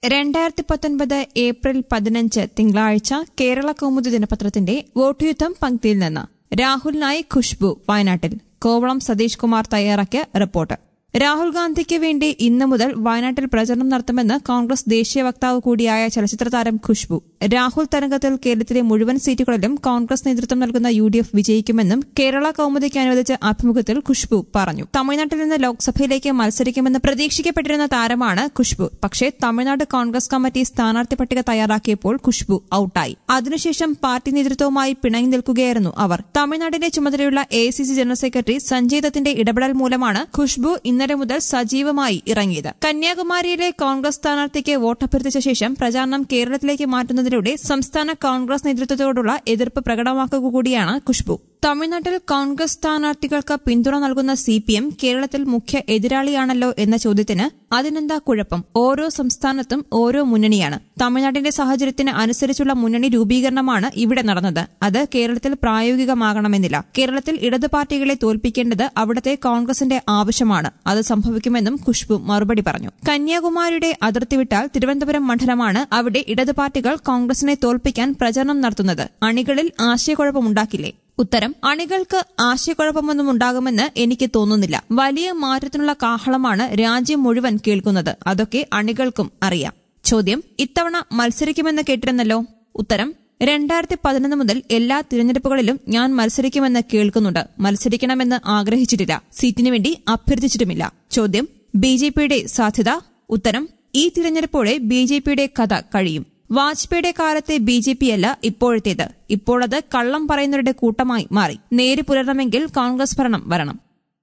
രണ്ടായിരത്തി പത്തൊൻപത് ഏപ്രിൽ പതിനഞ്ച് തിങ്കളാഴ്ച കേരള കൗമുദി ദിനപത്രത്തിന്റെ വോട്ട് യുദ്ധം പങ്ക്തിയിൽ നിന്ന് രാഹുലിനായി ഖുഷ്ബു വയനാട്ടിൽ കോവളം സതീഷ് കുമാർ തയ്യാറാക്കിയ റിപ്പോർട്ട് രാഹുൽ ഗാന്ധിക്ക് വേണ്ടി ഇന്നു മുതൽ വയനാട്ടിൽ പ്രചരണം നടത്തുമെന്ന് കോൺഗ്രസ് ദേശീയ വക്താവ് കൂടിയായ ചലച്ചിത്ര താരം ഖുഷ്ബു രാഹുൽ തരംഗത്തിൽ കേരളത്തിലെ മുഴുവൻ സീറ്റുകളിലും കോൺഗ്രസ് നേതൃത്വം നൽകുന്ന യു ഡി എഫ് വിജയിക്കുമെന്നും കേരള കൌമുദിക്ക് അനുവദിച്ച അഭിമുഖത്തിൽ ഖുഷ്ബു പറഞ്ഞു തമിഴ്നാട്ടിൽ നിന്ന് ലോക്സഭയിലേക്ക് മത്സരിക്കുമെന്ന് പ്രതീക്ഷിക്കപ്പെട്ടിരുന്ന താരമാണ് ഖുഷ്ബു പക്ഷേ തമിഴ്നാട് കോൺഗ്രസ് കമ്മിറ്റി സ്ഥാനാർത്ഥി പട്ടിക തയ്യാറാക്കിയപ്പോൾ ഖുഷ്ബു ഔട്ടായി അതിനുശേഷം പാർട്ടി നേതൃത്വവുമായി പിണങ്ങി നിൽക്കുകയായിരുന്നു അവർ തമിഴ്നാടിന്റെ ചുമതലയുള്ള എ ജനറൽ സെക്രട്ടറി സഞ്ജയ് ദത്തിന്റെ ഇടപെടൽ മൂലമാണ് ഖുഷ്ബു ഇന്നലെ മുതൽ സജീവമായി ഇറങ്ങിയത് കന്യാകുമാരിയിലെ കോൺഗ്രസ് സ്ഥാനാർത്ഥിക്ക് വോട്ടഭ്യർത്ഥിച്ച ശേഷം പ്രചാരണം കേരളത്തിലേക്ക് മാറ്റുന്നതിലൂടെ സംസ്ഥാന കോൺഗ്രസ് നേതൃത്വത്തോടുള്ള എതിർപ്പ് പ്രകടമാക്കുക കൂടിയാണ് ഖുഷ്ബു തമിഴ്നാട്ടിൽ കോൺഗ്രസ് സ്ഥാനാർത്ഥികൾക്ക് പിന്തുണ നൽകുന്ന സി പി എം കേരളത്തിൽ മുഖ്യ എതിരാളിയാണല്ലോ എന്ന ചോദ്യത്തിന് അതിനെന്താ കുഴപ്പം ഓരോ സംസ്ഥാനത്തും ഓരോ മുന്നണിയാണ് തമിഴ്നാടിന്റെ സാഹചര്യത്തിന് അനുസരിച്ചുള്ള മുന്നണി രൂപീകരണമാണ് ഇവിടെ നടന്നത് അത് കേരളത്തിൽ പ്രായോഗികമാകണമെന്നില്ല കേരളത്തിൽ ഇടത് പാർട്ടികളെ തോൽപ്പിക്കേണ്ടത് അവിടുത്തെ കോൺഗ്രസിന്റെ ആവശ്യമാണ് അത് സംഭവിക്കുമെന്നും ഖുഷ്ബു മറുപടി പറഞ്ഞു കന്യാകുമാരിയുടെ അതിർത്തി വിട്ടാൽ തിരുവനന്തപുരം മണ്ഡലമാണ് അവിടെ ഇടത് പാർട്ടികൾ കോൺഗ്രസിനെ തോൽപ്പിക്കാൻ പ്രചരണം നടത്തുന്നത് അണികളിൽ ആശയക്കുഴപ്പമുണ്ടാക്കില്ലേ ഉത്തരം അണികൾക്ക് ആശയക്കുഴപ്പമൊന്നും ഉണ്ടാകുമെന്ന് എനിക്ക് തോന്നുന്നില്ല വലിയ മാറ്റത്തിനുള്ള കാഹളമാണ് രാജ്യം മുഴുവൻ കേൾക്കുന്നത് അതൊക്കെ അണികൾക്കും അറിയാം ചോദ്യം ഇത്തവണ മത്സരിക്കുമെന്ന് കേട്ടിരുന്നല്ലോ ഉത്തരം രണ്ടായിരത്തി പതിനൊന്ന് മുതൽ എല്ലാ തിരഞ്ഞെടുപ്പുകളിലും ഞാൻ മത്സരിക്കുമെന്ന് കേൾക്കുന്നുണ്ട് മത്സരിക്കണമെന്ന് ആഗ്രഹിച്ചിട്ടില്ല സീറ്റിനു വേണ്ടി അഭ്യർത്ഥിച്ചിട്ടുമില്ല ചോദ്യം ബി ജെ പിയുടെ സാധ്യത ഉത്തരം ഈ തിരഞ്ഞെടുപ്പോടെ ബി ജെ പിയുടെ കഥ കഴിയും വാജ്പേയിയുടെ കാലത്തെ ബി ജെ പി അല്ല ഇപ്പോഴത്തേത് ഇപ്പോഴത് കള്ളം പറയുന്നവരുടെ കൂട്ടമായി മാറി നേര് പുലരണമെങ്കിൽ കോൺഗ്രസ് ഭരണം വരണം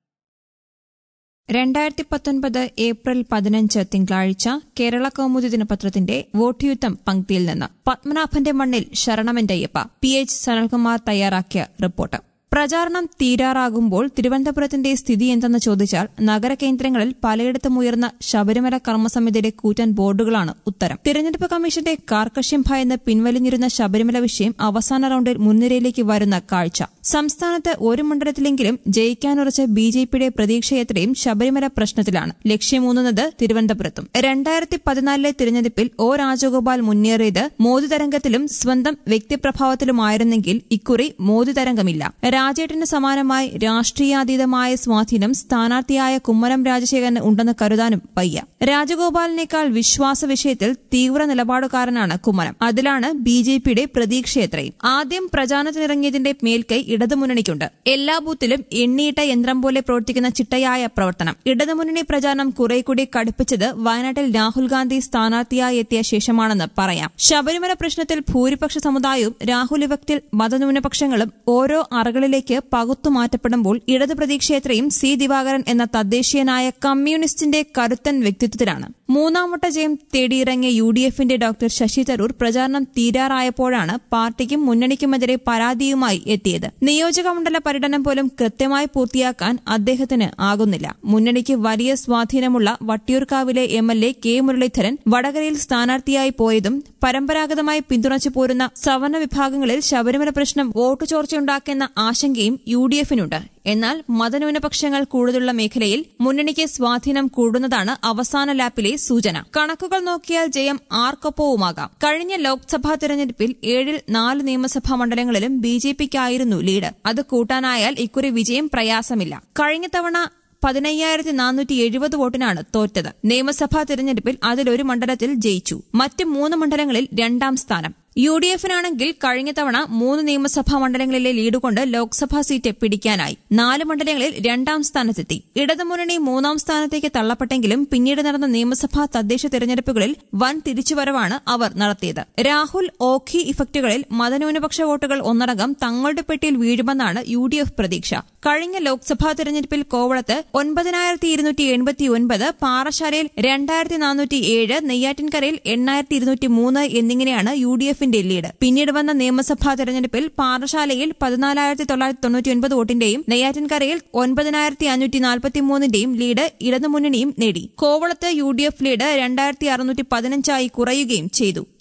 രണ്ടായിരത്തി പത്തൊൻപത് ഏപ്രിൽ പതിനഞ്ച് തിങ്കളാഴ്ച കേരള കൌമുദി ദിനപത്രത്തിന്റെ വോട്ട് യുദ്ധം പങ്ക്തിയിൽ നിന്ന് പത്മനാഭന്റെ മണ്ണിൽ ശരണമെന്റെ അയ്യപ്പ പി എച്ച് സനൽകുമാർ തയ്യാറാക്കിയ റിപ്പോർട്ട് പ്രചാരണം തീരാറാകുമ്പോൾ തിരുവനന്തപുരത്തിന്റെ സ്ഥിതി എന്തെന്ന് ചോദിച്ചാൽ നഗരകേന്ദ്രങ്ങളിൽ പലയിടത്തും ഉയർന്ന ശബരിമല കർമ്മസമിതിയുടെ കൂറ്റൻ ബോർഡുകളാണ് ഉത്തരം തിരഞ്ഞെടുപ്പ് കമ്മീഷന്റെ കാർക്കശ്യം ഭയന്ന് പിൻവലിഞ്ഞിരുന്ന ശബരിമല വിഷയം അവസാന റൌണ്ടിൽ മുൻനിരയിലേക്ക് വരുന്ന കാഴ്ച സംസ്ഥാനത്ത് ഒരു മണ്ഡലത്തിലെങ്കിലും ജയിക്കാനുറച്ച ബി ജെ പിയുടെ പ്രതീക്ഷയത്രയും ശബരിമല പ്രശ്നത്തിലാണ് ലക്ഷ്യമൂന്നുന്നത് തിരുവനന്തപുരത്തും രണ്ടായിരത്തി പതിനാലിലെ തിരഞ്ഞെടുപ്പിൽ ഒ രാജഗോപാൽ മുന്നേറിയത് മോദി തരംഗത്തിലും സ്വന്തം വ്യക്തിപ്രഭാവത്തിലുമായിരുന്നെങ്കിൽ ഇക്കുറി മോദി തരംഗമില്ല രാജേട്ടന് സമാനമായി രാഷ്ട്രീയാതീതമായ സ്വാധീനം സ്ഥാനാർത്ഥിയായ കുമ്മനം രാജശേഖരന് ഉണ്ടെന്ന് കരുതാനും വയ്യ രാജഗോപാലിനേക്കാൾ വിശ്വാസ വിഷയത്തിൽ തീവ്ര നിലപാടുകാരനാണ് കുമ്മനം അതിലാണ് ബി ജെ പിയുടെ പ്രതീക്ഷയത്രയും ആദ്യം പ്രചാരണത്തിനിറങ്ങിയതിന്റെ മേൽക്കൈ ഇടതുമുന്നണിക്കുണ്ട് എല്ലാ ബൂത്തിലും എണ്ണിയിട്ട യന്ത്രം പോലെ പ്രവർത്തിക്കുന്ന ചിട്ടയായ പ്രവർത്തനം ഇടതുമുന്നണി പ്രചാരണം കുറെ കൂടി കടുപ്പിച്ചത് വയനാട്ടിൽ രാഹുൽ ഗാന്ധി സ്ഥാനാർത്ഥിയായി എത്തിയ ശേഷമാണെന്ന് പറയാം ശബരിമല പ്രശ്നത്തിൽ ഭൂരിപക്ഷ സമുദായവും രാഹുൽ ഇവക്തിൽ മതന്യൂനപക്ഷങ്ങളും ഓരോ അറകളിലേക്ക് പകുത്തു മാറ്റപ്പെടുമ്പോൾ ഇടതു പ്രതീക്ഷയത്രയും സി ദിവാകരൻ എന്ന തദ്ദേശീയനായ കമ്മ്യൂണിസ്റ്റിന്റെ കരുത്തൻ വ്യക്തിത്വത്തിലാണ് മൂന്നാം വട്ട ജയം തേടിയിറങ്ങിയ യു ഡി എഫിന്റെ ഡോക്ടർ ശശി തരൂർ പ്രചാരണം തീരാറായപ്പോഴാണ് പാർട്ടിക്കും മുന്നണിക്കുമെതിരെ പരാതിയുമായി എത്തിയത് നിയോജകമണ്ഡല പര്യടനം പോലും കൃത്യമായി പൂർത്തിയാക്കാൻ അദ്ദേഹത്തിന് ആകുന്നില്ല മുന്നണിക്ക് വലിയ സ്വാധീനമുള്ള വട്ടിയൂർക്കാവിലെ M L A K Muraleedharan വടകരയിൽ സ്ഥാനാർത്ഥിയായി പോയതും പരമ്പരാഗതമായി പിന്തുണച്ചു പോരുന്ന സവർണ വിഭാഗങ്ങളിൽ ശബരിമല പ്രശ്നം വോട്ടു ചോർച്ചയുണ്ടാക്കുന്ന ആശങ്കയും യു ഡി എഫിനുണ്ട് എന്നാൽ മതന്യൂനപക്ഷങ്ങൾ കൂടുതലുള്ള മേഖലയിൽ മുന്നണിക്ക് സ്വാധീനം കൂടുന്നതാണ് അവസാന ലാപ്പിലെ സൂചന കണക്കുകൾ നോക്കിയാൽ ജയം ആർക്കൊപ്പവുമാകാം കഴിഞ്ഞ ലോക്സഭാ തെരഞ്ഞെടുപ്പിൽ ഏഴിൽ നാല് നിയമസഭാ മണ്ഡലങ്ങളിലും ബി ജെ പിക്കായിരുന്നു ലീഡ് അത് കൂട്ടാനായാൽ ഇക്കുറി വിജയം പ്രയാസമില്ല കഴിഞ്ഞ തവണ പതിനയ്യായിരത്തി നാനൂറ്റി എഴുപത് വോട്ടിനാണ് തോറ്റത് നിയമസഭാ തിരഞ്ഞെടുപ്പിൽ അതിലൊരു മണ്ഡലത്തിൽ ജയിച്ചു മറ്റ് മൂന്ന് മണ്ഡലങ്ങളിൽ രണ്ടാം സ്ഥാനം യു ഡി എഫിനാണെങ്കിൽ കഴിഞ്ഞ തവണ മൂന്ന് നിയമസഭാ മണ്ഡലങ്ങളിലെ ലീഡ് കൊണ്ട് ലോക്സഭാ സീറ്റ് പിടിക്കാനായി നാല് മണ്ഡലങ്ങളിൽ രണ്ടാം സ്ഥാനത്തെത്തി ഇടതുമുന്നണി മൂന്നാം സ്ഥാനത്തേക്ക് തള്ളപ്പെട്ടെങ്കിലും പിന്നീട് നടന്ന നിയമസഭാ തദ്ദേശ തെരഞ്ഞെടുപ്പുകളിൽ വൻ തിരിച്ചുവരവാണ് അവർ നടത്തിയത് രാഹുൽ ഓഖി ഇഫക്റ്റുകളിൽ മതന്യൂനപക്ഷ വോട്ടുകൾ ഒന്നടങ്കം തങ്ങളുടെ പെട്ടിയിൽ വീഴുമെന്നാണ് യു ഡി എഫ് പ്രതീക്ഷ കഴിഞ്ഞ ലോക്സഭാ തെരഞ്ഞെടുപ്പിൽ കോവളത്ത് ഒൻപതിനായിരത്തി ഇരുന്നൂറ്റി എൺപത്തി ഒൻപത് പാറശാലയിൽ രണ്ടായിരത്തി നാനൂറ്റി ഏഴ് നെയ്യാറ്റിൻകരയിൽ എണ്ണായിരത്തി ഇരുന്നൂറ്റി മൂന്ന് എന്നിങ്ങനെയാണ് യു ഡി എഫിന്റെ ലീഡ് പിന്നീട് വന്ന നിയമസഭാ തെരഞ്ഞെടുപ്പിൽ പാറശാലയിൽ പതിനാലായിരത്തി തൊള്ളായിരത്തി തൊണ്ണൂറ്റിയൊൻപത് വോട്ടിന്റെയും നെയ്യാറ്റിൻകരയിൽ ഒൻപതിനായിരത്തി അഞ്ഞൂറ്റി നാൽപ്പത്തിമൂന്നിന്റെയും ലീഡ് ഇടതുമുന്നണിയും നേടി കോവളത്ത് യു ഡി എഫ് ലീഡ് രണ്ടായിരത്തി അറുന്നൂറ്റി പതിനഞ്ചായി കുറയുകയും ചെയ്തു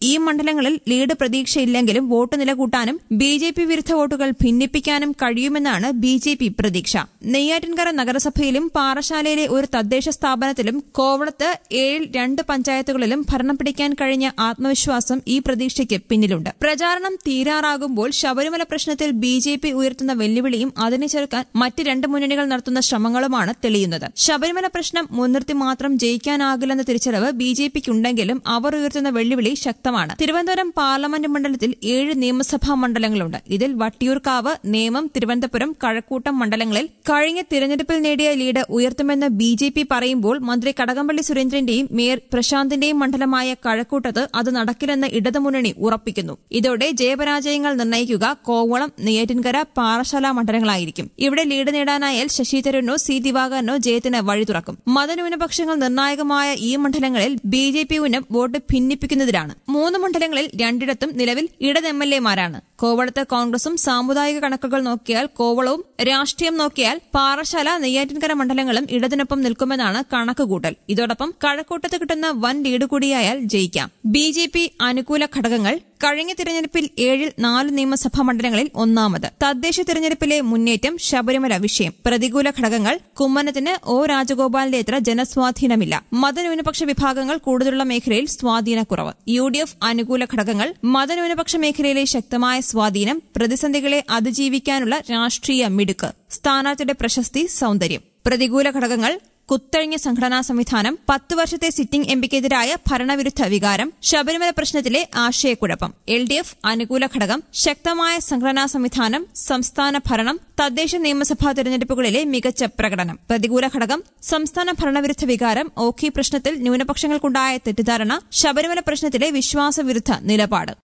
ഈ മണ്ഡലങ്ങളിൽ ലീഡ് പ്രതീക്ഷയില്ലെങ്കിലും വോട്ട് നിലകൂട്ടാനും ബി ജെ പി വിരുദ്ധ വോട്ടുകൾ ഭിന്നിപ്പിക്കാനും കഴിയുമെന്നാണ് ബി ജെ പി പ്രതീക്ഷ നെയ്യാറ്റിൻകര നഗരസഭയിലും പാറശാലയിലെ ഒരു തദ്ദേശ സ്ഥാപനത്തിലും കോവളത്ത് ഏഴിൽ രണ്ട് പഞ്ചായത്തുകളിലും ഭരണം പിടിക്കാൻ കഴിഞ്ഞ ആത്മവിശ്വാസം ഈ പ്രതീക്ഷയ്ക്ക് പിന്നിലുണ്ട് പ്രചാരണം തീരാറാകുമ്പോൾ ശബരിമല പ്രശ്നത്തിൽ ബി ജെ പി ഉയർത്തുന്ന വെല്ലുവിളിയും അതിനെ ചെറുക്കാൻ മറ്റ് രണ്ട് മുന്നണികൾ നടത്തുന്ന ശ്രമങ്ങളുമാണ് തെളിയുന്നത് ശബരിമല പ്രശ്നം മുൻനിർത്തി മാത്രം ജയിക്കാനാകില്ലെന്ന തിരിച്ചറിവ് ബി ജെ പിക്കുണ്ടെങ്കിലും അവർ ഉയർത്തുന്ന വെല്ലുവിളി ശക്തമാണ് തിരുവനന്തപുരം പാർലമെന്റ് മണ്ഡലത്തിൽ ഏഴ് നിയമസഭാ മണ്ഡലങ്ങളുണ്ട് ഇതിൽ വട്ടിയൂർക്കാവ് നേമം തിരുവനന്തപുരം കഴക്കൂട്ടം മണ്ഡലങ്ങളിൽ കഴിഞ്ഞ തിരഞ്ഞെടുപ്പിൽ നേടിയ ലീഡ് ഉയർത്തുമെന്ന് ബി ജെ പി പറയുമ്പോൾ മന്ത്രി കടകംപള്ളി സുരേന്ദ്രന്റെയും മേയർ പ്രശാന്തിന്റെയും മണ്ഡലമായ കഴക്കൂട്ടത്ത് അത് നടക്കില്ലെന്ന് ഇടതുമുന്നണി ഉറപ്പിക്കുന്നു ഇതോടെ ജയപരാജയങ്ങൾ നിർണ്ണയിക്കുക കോവളം നെയ്യാറ്റിൻകര പാറശാല മണ്ഡലങ്ങളായിരിക്കും ഇവിടെ ലീഡ് നേടാനായാൽ ശശി തരൂരിനോ സി ദിവാകരനോ ജയത്തിന് വഴി തുറക്കും മതന്യൂനപക്ഷങ്ങൾ നിർണായകമായ ഈ മണ്ഡലങ്ങളിൽ ബി ജെ പി ഉന്നം വോട്ട് ഭിന്നിപ്പിക്കുന്നതിലാണ് മൂന്ന് മണ്ഡലങ്ങളിൽ രണ്ടിടത്തും നിലവിൽ ഇടത് എം എൽ എമാരാണ് കോവളത്ത് കോൺഗ്രസും സാമുദായിക കണക്കുകൾ നോക്കിയാൽ കോവളവും രാഷ്ട്രീയം നോക്കിയാൽ പാറശാല നെയ്യാറ്റിൻകര മണ്ഡലങ്ങളും ഇടതിനൊപ്പം നിൽക്കുമെന്നാണ് കണക്കുകൂട്ടൽ ഇതോടൊപ്പം കഴക്കൂട്ടത്ത് കിട്ടുന്ന വൻ ലീഡ് കൂടിയായാൽ ജയിക്കാം ബി ജെ പി അനുകൂല ഘടകങ്ങൾ കഴിഞ്ഞ തിരഞ്ഞെടുപ്പിൽ ഏഴിൽ നാല് നിയമസഭാ മണ്ഡലങ്ങളിൽ ഒന്നാമത് തദ്ദേശ തിരഞ്ഞെടുപ്പിലെ മുന്നേറ്റം ശബരിമല വിഷയം പ്രതികൂല ഘടകങ്ങൾ കുമ്മനത്തിന് ഒ രാജഗോപാലിന്റെ അത്ര ജനസ്വാധീനമില്ല മതന്യൂനപക്ഷ വിഭാഗങ്ങൾ കൂടുതലുള്ള മേഖലയിൽ സ്വാധീനക്കുറവ് യു ഡി എഫ് അനുകൂല ഘടകങ്ങൾ മതന്യൂനപക്ഷ മേഖലയിലെ ശക്തമായ സ്വാധീനം പ്രതിസന്ധികളെ അതിജീവിക്കാനുള്ള രാഷ്ട്രീയ മിടുക്ക് സ്ഥാനാർത്ഥിയുടെ പ്രശസ്തി സൌന്ദര്യം പ്രതികൂല ഘടകങ്ങൾ കുത്തഴിഞ്ഞ സംഘടനാ സംവിധാനം പത്ത് വർഷത്തെ സിറ്റിംഗ് എംപിക്കെതിരായ ഭരണവിരുദ്ധ വികാരം ശബരിമല പ്രശ്നത്തിലെ ആശയക്കുഴപ്പം എൽ ഡി എഫ് അനുകൂല ഘടകം ശക്തമായ സംഘടനാ സംവിധാനം സംസ്ഥാന ഭരണം തദ്ദേശ നിയമസഭാ തെരഞ്ഞെടുപ്പുകളിലെ മികച്ച പ്രകടനം പ്രതികൂല ഘടകം സംസ്ഥാന ഭരണവിരുദ്ധ വികാരം ഓഖി പ്രശ്നത്തിൽ ന്യൂനപക്ഷങ്ങൾക്കുണ്ടായ തെറ്റിദ്ധാരണ ശബരിമല പ്രശ്നത്തിലെ വിശ്വാസവിരുദ്ധ നിലപാട്